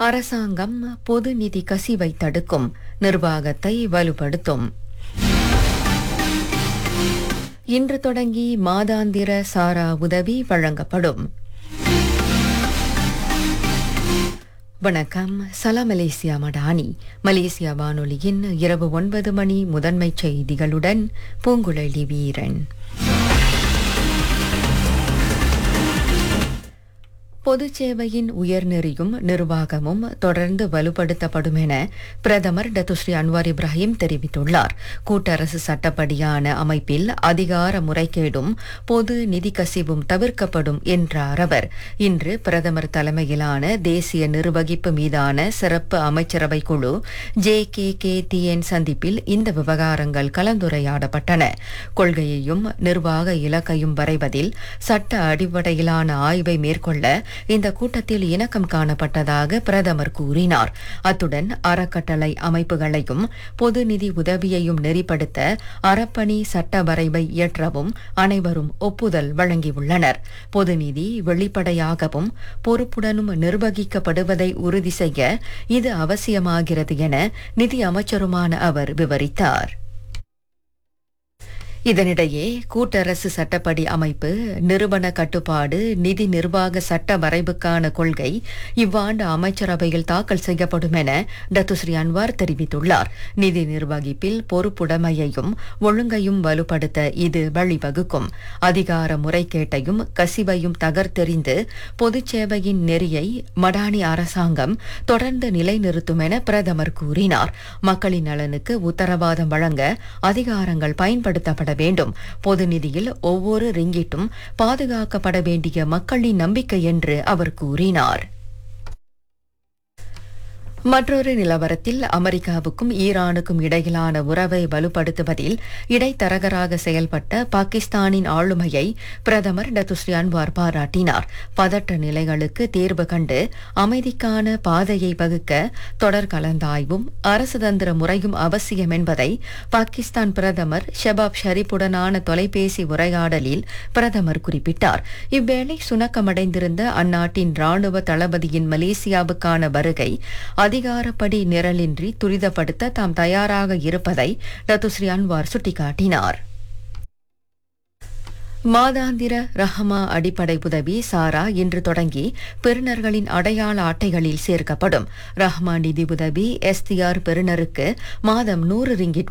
அரசாங்கம் பொது நிதி கசிவை தடுக்கும் நிர்வாகத்தை வலுப்படுத்தும் இன்று தொடங்கி மாதாந்திர சாரா உதவி வழங்கப்படும் வணக்கம் சலாம் மலேசியா மடானி மலேசியா வானொலியின் இரவு ஒன்பது மணி முதன்மை செய்திகளுடன் பூங்குழலி வீரன் பொதுச் சேவையின் உயர்நெறியும் நிர்வாகமும் தொடர்ந்து வலுப்படுத்தப்படும் என பிரதமர் டத்துஸ்ரீ அன்வார் இப்ராஹிம் தெரிவித்துள்ளார் கூட்டரசு சட்டப்படியான அமைப்பில் அதிகார முறைகேடும் பொது நிதி கசிவும் தவிர்க்கப்படும் என்றார் அவர் இன்று பிரதமர் தலைமையிலான தேசிய நிர்வகிப்பு மீதான சிறப்பு அமைச்சரவை குழு ஜே கே கே டிஎன் சந்திப்பில் இந்த விவகாரங்கள் கலந்துரையாடப்பட்டன கொள்கையையும் நிர்வாக இலக்கையும் வரைவதில் சட்ட அடிப்படையிலான ஆய்வை மேற்கொள்ள இந்த கூட்டத்தில் இணக்கம் காணப்பட்டதாக பிரதமர் கூறினார் அத்துடன் அறக்கட்டளை அமைப்புகளையும் பொது நிதி உதவியையும் நெறிப்படுத்த அறப்பணி சட்ட வரைவை இயற்றவும் அனைவரும் ஒப்புதல் வழங்கியுள்ளனர் பொது நிதி வெளிப்படையாகவும் பொறுப்புடனும் நிர்வகிக்கப்படுவதை உறுதி செய்ய இது அவசியமாகிறது என நிதி அமைச்சருமான அவர் விவரித்தார் இதனிடையே கூட்டரசு சட்டப்படி அமைப்பு நிறுவன கட்டுப்பாடு நிதி நிர்வாக சட்ட வரைவுக்கான கொள்கை இவ்வாண்டு அமைச்சரவையில் தாக்கல் செய்யப்படும் என டத்துஸ்ரீ அன்வார் தெரிவித்துள்ளார் நிதி நிர்வகிப்பில் பொறுப்புடைமையையும் ஒழுங்கையும் வலுப்படுத்த இது வழிவகுக்கும் அதிகார முறைகேட்டையும் கசிவையும் தகர்த்தெறிந்து பொதுச் சேவையின் நெறியை மடானி அரசாங்கம் தொடர்ந்து நிலைநிறுத்தும் என பிரதமர் கூறினார் மக்களின் நலனுக்கு உத்தரவாதம் வழங்க அதிகாரங்கள் பயன்படுத்தப்பட வேண்டும் பொது நிதியில் ஒவ்வொரு ரிங்கிட்டும் பாதுகாக்கப்பட வேண்டிய மக்களின் நம்பிக்கை என்று அவர் கூறினார் மற்றொரு நிலவரத்தில் அமெரிக்காவுக்கும் ஈரானுக்கும் இடையிலான உறவை வலுப்படுத்துவதில் இடைத்தரகராக செயல்பட்ட பாகிஸ்தானின் ஆளுமையை பிரதமர் டத்துஸ்ரீ அன்வார் பாராட்டினார் பதற்ற நிலைகளுக்கு தீர்வு கண்டு அமைதிக்கான பாதையை வகுக்க தொடர் கலந்தாய்வும் அரசுதந்திர முறையும் அவசியம் என்பதை பாகிஸ்தான் பிரதமர் ஷபாப் ஷரீப்புடனான தொலைபேசி உரையாடலில் பிரதமர் குறிப்பிட்டார் இவ்வேளை சுணக்கமடைந்திருந்த அந்நாட்டின் ராணுவ தளபதியின் மலேசியாவுக்கான வருகை அதிகாரப்படி நிரலின்றி துரிதப்படுத்த தாம் தயாராக இருப்பதை டத்துஸ்ரீ அன்வார் சுட்டிக்காட்டினார் மாதாந்திர ரஹமா அடிப்படை உதவி சாரா இன்று தொடங்கி பெறுநர்களின் அடையாள அட்டைகளில் சேர்க்கப்படும் ரஹ்மா நிதி உதவி எஸ்திஆர் பெறுநருக்கு மாதம் நூறு ரிங்கிட்